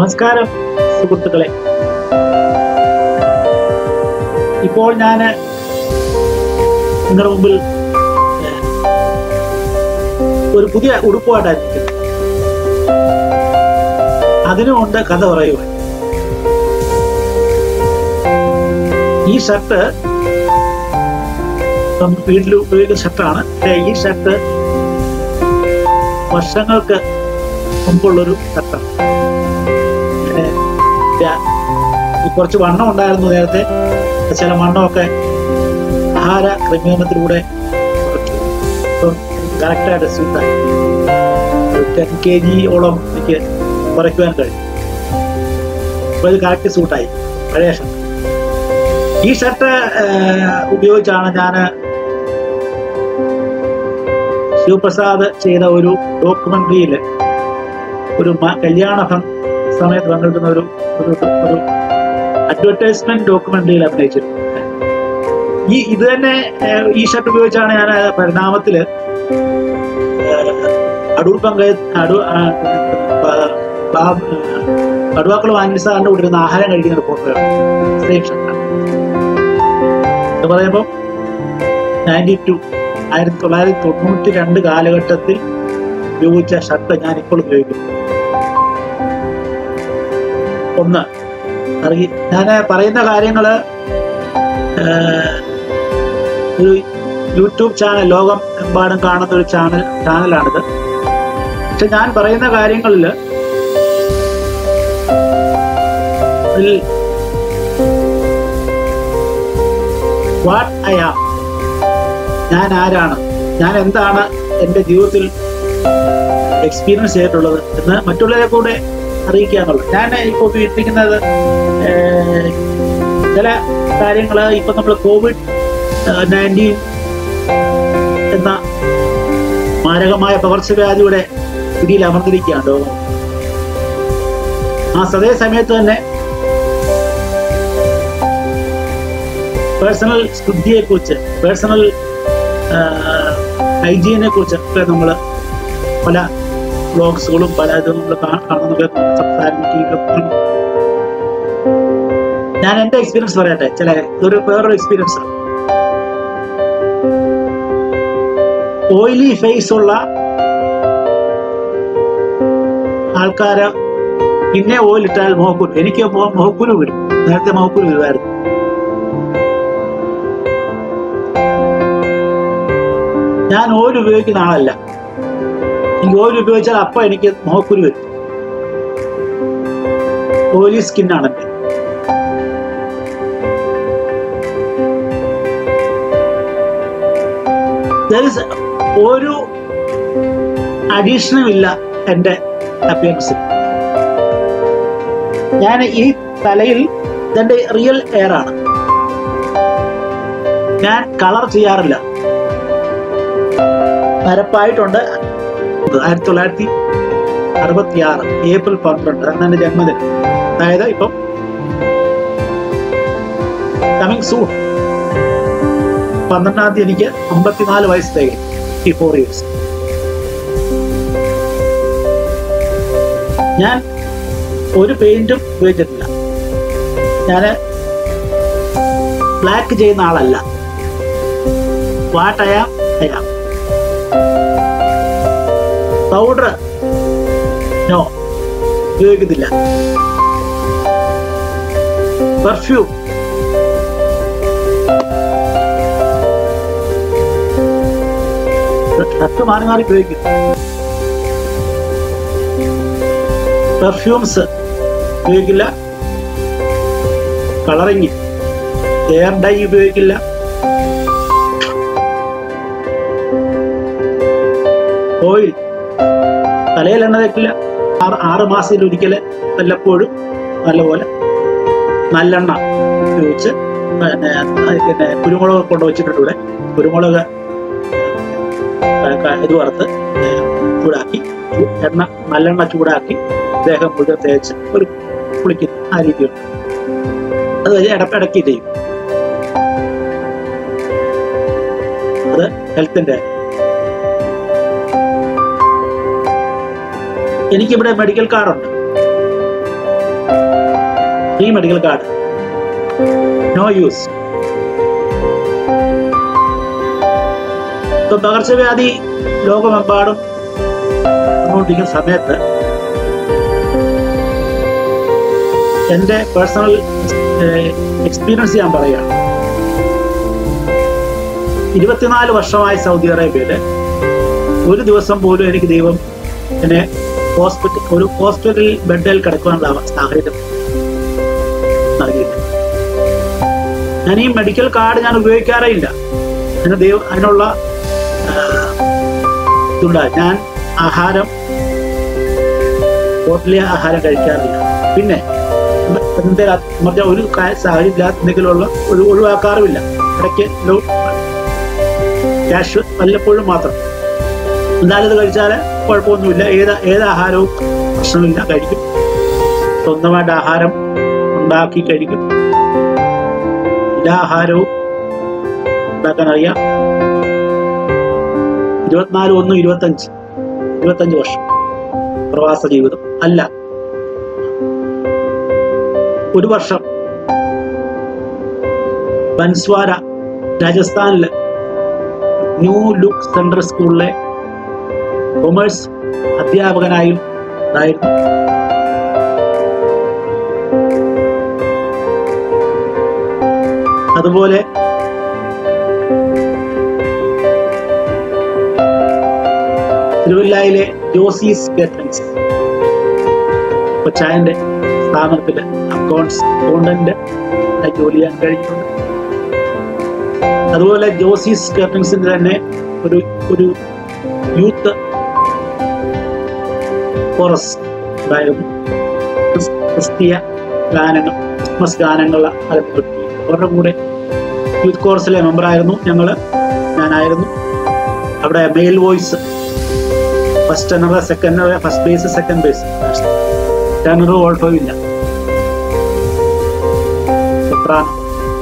നമസ്കാരം സുഹൃത്തുക്കളെ ഇപ്പോൾ ഞാൻ നിങ്ങളുടെ മുമ്പിൽ ഏഹ്, ഒരു പുതിയ ഉടുപ്പുമായിട്ടായിരിക്കും അതിനുമുണ്ട് കഥ പറയുവാൻ ഈ ഷർട്ട് നമുക്ക് വീട്ടിൽ ഉപയോഗിക്കുന്ന ഷർട്ടാണ് പക്ഷേ ഈ ഷർട്ട് വർഷങ്ങൾക്ക് മുമ്പുള്ളൊരു ഷർട്ടാണ് ഏഹ്, ഞാ- ഈ കുറച്ച് വണ്ണം ഉണ്ടായിരുന്നു നേരത്തെ ചില വണ്ണമൊക്കെ ആഹാര ക്രമീകരണത്തിലൂടെ കുറച്ചു ഇപ്പം കറക്റ്റായിട്ട് സ്യൂട്ടായി ടെൻ കെ ജിയോളം എനിക്ക് കുറയ്ക്കുവാൻ കഴിയും അപ്പോൾ ഇത് കറക്റ്റ് സൂട്ടായി പഴയ ഷർട്ട് ഈ ഷർട്ട് ഉപയോഗിച്ചാണ് ഞാൻ ശിവപ്രസാദ് ചെയ്ത ഒരു ഡോക്യുമെന്ററിയിൽ ഒരു മ- കല്യാണ ഫ- സമയത്ത് പങ്കെടുക്കുന്ന ഒരു ഒരു ഒരു അഡ്വർടൈസ്മെന്റ് ഡോക്യുമെന്ററിയിൽ അഭിനയിച്ചിരുന്നു ഈ ഇത് തന്നെ ഏഹ്, ഈ ഷർട്ട് ഉപയോഗിച്ചാണ് ഞാൻ പരിണാമത്തില് ഏഹ്, അടൂർ പങ്കജ് അടൂ ആ, ബ- ബാബ് കടുവാക്കൾ വാങ്ങി സാറിന്റെ കൂടെ ഇരുന്ന് ആഹാരം കഴിക്കുന്ന ഒരു ഫോട്ടോയാണ് സെയിം ഷർട്ടാണ് എന്ന് പറയുമ്പോൾ നയൻറ്റി ടു ആയിരത്തി തൊള്ളായിരത്തി തൊണ്ണൂറ്റി രണ്ട് കാലഘട്ടത്തിൽ ഉപയോഗിച്ച ഷർട്ട് ഞാൻ ഇപ്പോൾ ഉപയോഗിക്കുന്നു ഒന്ന് അറിയി ഞാൻ പറയുന്ന കാര്യങ്ങള് ഏഹ്, ഒരു യൂട്യൂബ് ചാനൽ ലോകം എമ്പാടും കാണുന്ന ഒരു ചാനൽ ചാനലാണിത് പക്ഷെ ഞാൻ പറയുന്ന കാര്യങ്ങളിൽ വാട്ട് ഐ ആം ഞാൻ ആരാണ് ഞാൻ എന്താണ് എൻ്റെ ജീവിതത്തിൽ എക്സ്പീരിയൻസ് ചെയ്തിട്ടുള്ളത് എന്ന് മറ്റുള്ളവരെ കൂടെ അറിയിക്കാന്നുള്ളത് ഞാൻ ഇപ്പോൾ ഉപയോഗിക്കുന്നത് ഏഹ്, ചില കാര്യങ്ങൾ ഇപ്പം നമ്മൾ കോവിഡ് നയൻറ്റീൻ എന്ന മാരകമായ പകർച്ചവ്യാധിയുടെ പിടിയിൽ അമർന്നിരിക്കുകയാണ് ലോകം ആ അതേ സമയത്ത് തന്നെ പേഴ്സണൽ ശുദ്ധിയെ കുറിച്ച് പേഴ്സണൽ ഹൈജീനെ കുറിച്ചൊക്കെ നമ്മൾ പല ബ്ലോഗ്സുകളും പല ഇതും നമ്മൾ കാണുന്നത് സംസാരിക്കും ഞാൻ എന്റെ എക്സ്പീരിയൻസ് പറയട്ടെ ചില ഇതൊരു വേറൊരു എക്സ്പീരിയൻസ് ആണ് ഓയിലി ഫേസ് ഉള്ള ആൾക്കാര് പിന്നെ ഓയിൽ ഇട്ടാൽ മുഖക്കുരു എനിക്ക് മുഖ- മുഖക്കുരു വരും നേരത്തെ മുഖക്കുരു വരുമായിരുന്നു ഞാൻ ഓയിൽ ഉപയോഗിക്കുന്ന ആളല്ല എനിക്ക് ഓയിൽ ഉപയോഗിച്ചാൽ അപ്പൊ എനിക്ക് മുഖക്കുരു വരും ഓയിലി സ്കിന്നാണ് എന്റെ There is ഒരു അഡീഷനും ഇല്ല എന്റെ അപ്പിയൻസിൽ ഞാൻ ഈ തലയിൽ ഇതെന്റെ റിയൽ എയർ ആണ് ഞാൻ കളർ ചെയ്യാറില്ല പരപ്പായിട്ടുണ്ട് ആയിരത്തി തൊള്ളായിരത്തി അറുപത്തി ആറ് ഏപ്രിൽ പന്ത്രണ്ട് അന്ന് എന്റെ ജന്മദിനം അതായത് ഇപ്പം കമ്മിങ് സൂൺ പന്ത്രണ്ടാം തീയതി എനിക്ക് അമ്പത്തിനാല് വയസ്സ് തികയും ഫിഫ്റ്റി ഫോർ ഇയേഴ്സ് ഞാൻ ഒരു പെയിന്റും ഉപയോഗിച്ചിട്ടില്ല ഞാൻ ബ്ലാക്ക് ചെയ്യുന്ന ആളല്ല what I'm I'm powder no ഉപയോഗിക്കുന്നില്ല പെർഫ്യൂം ഷർട്ട് മാറി മാറി ഉപയോഗിക്കും പെർഫ്യൂംസ് ഉപയോഗിക്കില്ല കളറിങ് എയർ ഡൈ ഉപയോഗിക്കില്ല ഓയിൽ തലയിൽ എണ്ണ തേക്കില്ല ആറ് ആറ് മാസത്തിൽ ഒരിക്കൽ വല്ലപ്പോഴും നല്ലപോലെ നല്ലെണ്ണ ഉപയോഗിച്ച് പിന്നെ പിന്നെ കുരുമുളക് കൊണ്ട് വെച്ചിട്ടുണ്ട് ഇവിടെ കുരുമുളക് ക- ഇത് വറുത്ത് ഏഹ് ചൂടാക്കി ചൂ- എണ്ണ നല്ലെണ്ണ ചൂടാക്കി ദേഹം മുഴുവൻ തേച്ച് ഒരു കുളിക്കുന്നു ആ രീതിയുണ്ട് അത് കഴിഞ്ഞ് ഇടപ്പിടക്കി ചെയ്യും അത് ഹെൽത്തിന്റെ എനിക്കിവിടെ മെഡിക്കൽ കാർഡുണ്ട് ഈ മെഡിക്കൽ കാർഡ് നോ യൂസ് ഇപ്പൊ പകർച്ചവ്യാധി ലോകമെമ്പാടും വന്നുകൊണ്ടിരിക്കുന്ന സമയത്ത് എൻ്റെ പേഴ്സണൽ എക്സ്പീരിയൻസ് ഞാൻ പറയുകയാണ് ഇരുപത്തിനാല് വർഷമായി സൗദി അറേബ്യയില് ഒരു ദിവസം പോലും എനിക്ക് ദൈവം എന്നെ ഹോസ്പിറ്റൽ ഒരു ഹോസ്പിറ്റൽ ബെഡിൽ കിടക്കാനുള്ള അവ- സാഹചര്യം നൽകിയില്ല ഞാൻ ഈ മെഡിക്കൽ കാർഡ് ഞാൻ ഉപയോഗിക്കാറേ ഇല്ല അതിന് ദൈവം അതിനുള്ള ആ, ഇതുണ്ട് ഞാൻ ആഹാരം ഹോട്ടലിലെ ആഹാരം കഴിക്കാറില്ല പിന്നെ എന്തെങ്കിലും മറ്റേ ഒരു കാ- സാഹചര്യം ഇല്ലാത്ത എന്തെങ്കിലുമുള്ള ഒരു ഒഴിവാക്കാറുമില്ല ഇടയ്ക്ക് ലോ- ക്യാഷ് വല്ലപ്പോഴും മാത്രം എന്നാലും ഇത് കഴിച്ചാൽ കുഴപ്പമൊന്നുമില്ല ഏത് ഏത് ആഹാരവും പ്രശ്നമില്ല കഴിക്കും സ്വന്തമായിട്ട് ആഹാരം ഉണ്ടാക്കി കഴിക്കും എല്ലാ ആഹാരവും ഉണ്ടാക്കാൻ അറിയാം ഇരുപത്തിനാല് ഒന്ന് ഇരുപത്തഞ്ച് ഇരുപത്തഞ്ച് വർഷം പ്രവാസ ജീവിതം അല്ല ഒരു വർഷം ബൻസ്വാര രാജസ്ഥാനിലെ ന്യൂ ലുക്ക് സെൻട്രൽ സ്കൂളിലെ കൊമേഴ്സ് അധ്യാപകനായും ഉണ്ടായിരുന്നു അതുപോലെ തിരുവല്ലയിലെ ജോസീസ് കേറ്ററിംഗ്സ് കൊച്ചായന്റെ സ്ഥാപനത്തില് അക്കൗണ്ട്സ് അക്കൗണ്ടന്റ് ആയി ജോലി ചെയ്യാൻ കഴിഞ്ഞിട്ടുണ്ട് അതുപോലെ ജോസീസ് കേറ്ററിംഗ്സിന്റെ തന്നെ ഒരു ഒരു യൂത്ത് കോറസ് ഉണ്ടായിരുന്നു ക്രിസ്- ക്രിസ്തീയ ഗാനങ്ങൾ ക്രിസ്മസ് ഗാനങ്ങൾ അതിൽ അവരുടെ കൂടെ യൂത്ത് കോറസിലെ മെമ്പറായിരുന്നു ഞങ്ങള് ഞാനായിരുന്നു അവിടെ male voice first tenor second tenor first bass second bass tenor alto ഇല്ല സോപ്രാനോ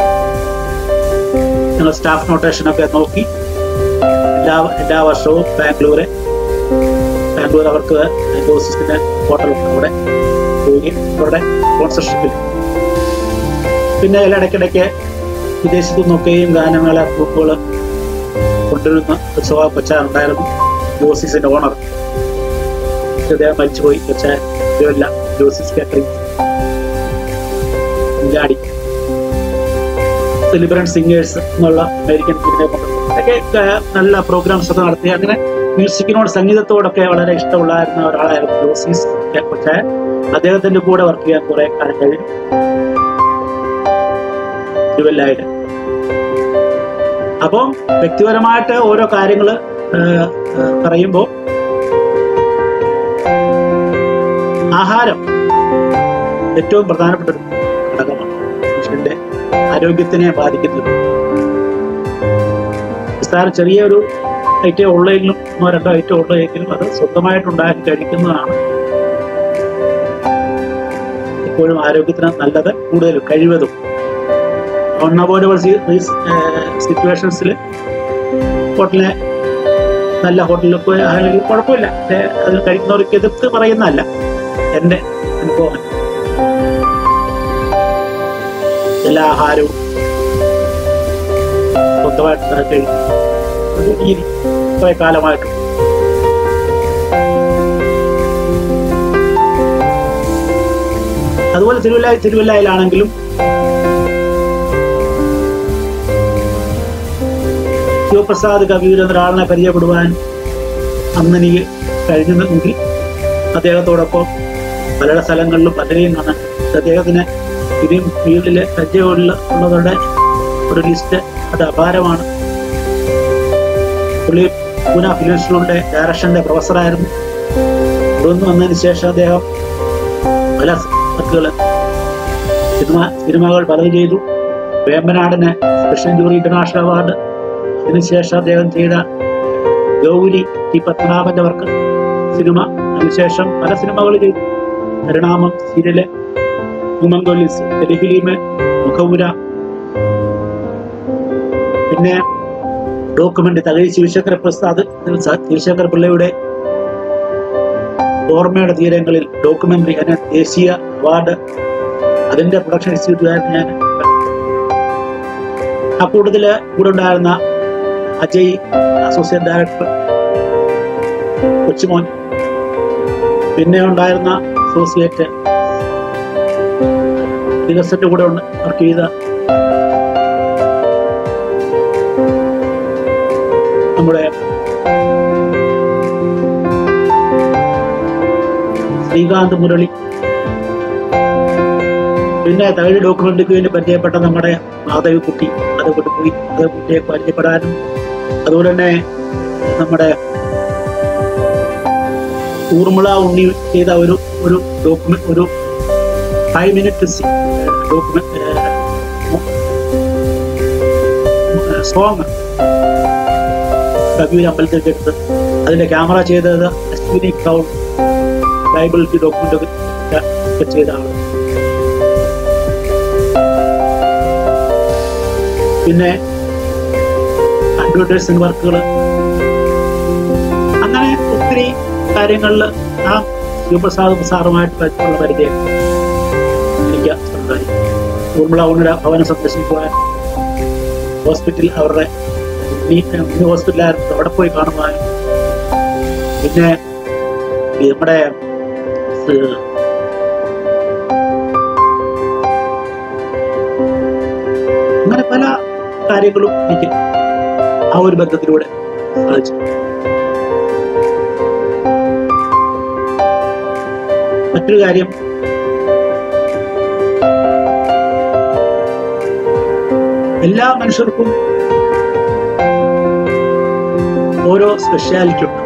ഞങ്ങൾ സ്റ്റാഫ് നൊട്ടേഷൻ ഒക്കെ നോക്കി എല്ലാ എല്ലാ വർഷവും ബാംഗ്ലൂര് ബാംഗ്ലൂർ അവർക്ക് ഓസിന്റെ ഹോട്ടലുണ്ട് അവിടെ പോയി അവരുടെ സ്പോൺസർഷിപ്പിൽ പിന്നെ അതിൽ ഇടയ്ക്കിടയ്ക്ക് വിദേശത്തു നിന്നൊക്കെയും ഗാനമേള ഗ്രൂപ്പുകൾ കൊണ്ടുവരുന്ന ഒരു സ്വഭാവ കൊച്ചാനുണ്ടായിരുന്നു ജോസിസിന്റെ ഓണർ അദ്ദേഹം മരിച്ചുപോയി കൊച്ചാൻ ഇതുമല്ല ജോസിസ് കാറ്ററിംഗ് കുഞ്ചാടി സെലിബ്രന്റ് സിംഗേഴ്സ് എന്നുള്ള അമേരിക്കൻ ഫിലിമിനെ ഒക്കെ ഏഹ്, നല്ല പ്രോഗ്രാംസ് ഒക്കെ നടത്തി അങ്ങനെ മ്യൂസിക്കിനോട് സംഗീതത്തോടൊക്കെ വളരെ ഇഷ്ടമുള്ളായിരുന്ന ഒരാളായിരുന്നു ജോസീസ് കൊച്ചാൻ അദ്ദേഹത്തിന്റെ കൂടെ വർക്ക് ചെയ്യാൻ കുറെ കാലം കഴിഞ്ഞു തിരുവല്ലായിട്ട് അപ്പം വ്യക്തിപരമായിട്ട് ഓരോ കാര്യങ്ങൾ പറയുമ്പോൾ ആഹാരം ഏറ്റവും പ്രധാനപ്പെട്ട ഒരു ഘടകമാണ് മനുഷ്യന്റെ ആരോഗ്യത്തിനെ ബാധിക്കുന്നത് നിസ്സാര ചെറിയൊരു ഐറ്റം ഉള്ളെങ്കിലും ഒന്നോ രണ്ടോ ഐറ്റം ഉള്ളെങ്കിലും അത് സ്വന്തമായിട്ട് ഉണ്ടാക്കി കഴിക്കുന്നതാണ് എപ്പോഴും ആരോഗ്യത്തിന് നല്ലത് കൂടുതലും കഴിവതും അൺഅവോയ്ഡബിൾ സിറ്റുവേഷൻസിൽ ഹോട്ടലിനെ നല്ല ഹോട്ടലിൽ പോയി ആണെങ്കിൽ കുഴപ്പമില്ല പക്ഷേ അത് കഴിക്കുന്നവർക്ക് എതിർത്ത് പറയുന്നതല്ല എൻ്റെ അനുഭവം എല്ലാ ആഹാരവും സ്വന്തമായിട്ട് ഉണ്ടാക്കി കഴിക്കും ഒരു രീതി കുറെ കാലമായിട്ട് അതുപോലെ തിരുവല്ല തിരുവല്ലയിലാണെങ്കിലും ശിവപ്രസാദ് കവിയൂർ എന്നൊരാളിനെ പരിചയപ്പെടുവാൻ അന്ന് എനിക്ക് കഴിഞ്ഞെങ്കിൽ അദ്ദേഹത്തോടൊപ്പം പല സ്ഥലങ്ങളിലും പലരെയും കാണാൻ അദ്ദേഹത്തിന് ഇനിയും ഫീൽഡിലെ പരിചയമുള്ള ഉള്ളവരുടെ ഒരു ലിസ്റ്റ് അത് അപാരമാണ് പുള്ളി പൂന ഫിലിം സ്കൂളിന്റെ ഡയറക്ഷന്റെ പ്രൊഫസറായിരുന്നു തുടർന്ന് വന്നതിന് ശേഷം അദ്ദേഹം പല വർക്കുകൾ സിനിമ സിനിമകൾ പലത് ചെയ്തു വേമ്പനാടിന് സ്പെഷ്യൽ ജൂറി ഇന്റർനാഷണൽ അവാർഡ് അതിനുശേഷം അദ്ദേഹം ചെയ്ത ഗൗരി ടി പത്മനാഭന്റെ വർക്ക് സിനിമ അതിനുശേഷം പല സിനിമകൾ ചെയ്തു പരിണാമം സീരിയല് ഉമംഗോലിസ് ടെലിഫിലിമ് മുഖപുര പിന്നെ ഡോക്യുമെന്റ് തകഴി ശിവശങ്കര പ്രസാദ് ശിവശങ്കര പിള്ളയുടെ ഓർമ്മയുടെ തീരങ്ങളിൽ ഡോക്യുമെന്ററി അതിന് ദേശീയ അവാർഡ് അതിന്റെ പ്രൊഡക്ഷൻ എക്സിക്യൂട്ടീവായിരുന്നു ഞാൻ ആ കൂട്ടത്തില് കൂടെ ഉണ്ടായിരുന്ന അജയ് അസോസിയേറ്റ് ഡയറക്ടർ കൊച്ചുമോൻ പിന്നെ ഉണ്ടായിരുന്ന അസോസിയേറ്റ് വികസന്റെ കൂടെ ഉണ്ട് വർക്ക് ചെയ്ത നമ്മുടെ ശ്രീകാന്ത് മുരളി പിന്നെ തകഴി ഡോക്യുമെന്റിക്ക് വേണ്ടി പരിചയപ്പെട്ട നമ്മുടെ മാധവി കുട്ടി അത് കൊണ്ടുപോയി അത് കുട്ടിയെ പരിചയപ്പെടാനും അതുപോലെ തന്നെ നമ്മുടെ ഊർമിള ഉണ്ണി ചെയ്ത ഒരു ഒരു ഡോക്യുമെന്റ് ഒരു five minute document song Kaviyoor അമ്പലത്തിലേക്ക് എടുത്ത് അതിന്റെ ക്യാമറ ചെയ്തത് അശ്വിനി കൗൾ ബൈബിൾ ഡോക്യുമെന്റ് ഒക്കെ ചെയ്ത ആള് പിന്നെ അഡ്വർടൈസിംഗ് വർക്കുകൾ അങ്ങനെ ഒത്തിരി കാര്യങ്ങളിൽ ആ ശിവപ്രസാദ് സാറുമായിട്ട് ഉള്ള പരിചയം എനിക്ക് ഉണ്ടായി ഊർമിള ഉണ്ണയുടെ ഭവനം സന്ദർശിക്കുവാൻ ഹോസ്പിറ്റൽ അവരുടെ ഉണ്ണി ഹോസ്പിറ്റലായിരുന്നു അവിടെ പോയി കാണുവാനും പിന്നെ ഈ നമ്മുടെ സ് അങ്ങനെ പല കാര്യങ്ങളും എനിക്ക് ആ ഒരു ബന്ധത്തിലൂടെ സാധിച്ചു മറ്റൊരു കാര്യം എല്ലാ മനുഷ്യർക്കും ഓരോ സ്പെഷ്യാലിറ്റി ഉണ്ട്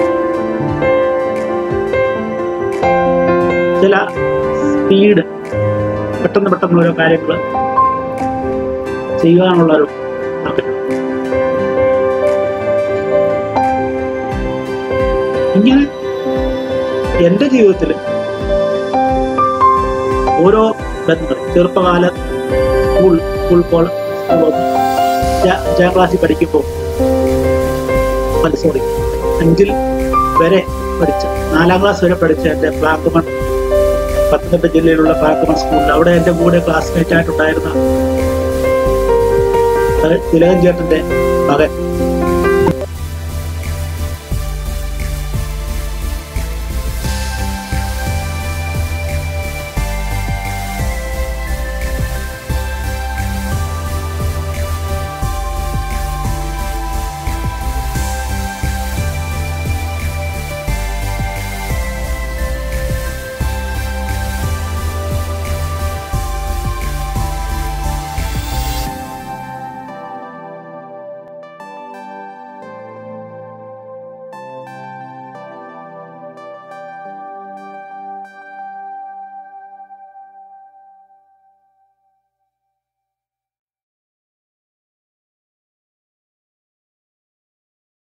ചില സ്പീഡ് പെട്ടെന്ന് പെട്ടെന്ന് ഓരോ കാര്യങ്ങൾ ചെയ്യാനുള്ളൊരു ആഗ്രഹം ഇങ്ങനെ എന്റെ ജീവിതത്തിൽ ഓരോ ബന്ധങ്ങൾ ചെറുപ്പകാല സ്കൂൾ സ്കൂൾ പോൾ സ്കൂൾ അഞ്ചാം ക്ലാസ്സിൽ പഠിക്കുമ്പോൾ സോറി അഞ്ചിൽ വരെ പഠിച്ച നാലാം ക്ലാസ് വരെ പഠിച്ച എൻ്റെ പ്ലാക്കുമൺ പത്തനംതിട്ട ജില്ലയിലുള്ള പ്ലാക്കുമൺ സ്കൂളിൽ അവിടെ എൻ്റെ കൂടെ ക്ലാസ്മേറ്റ് ആയിട്ടുണ്ടായിരുന്ന തിലകൻ ചേട്ടന്റെ മകൻ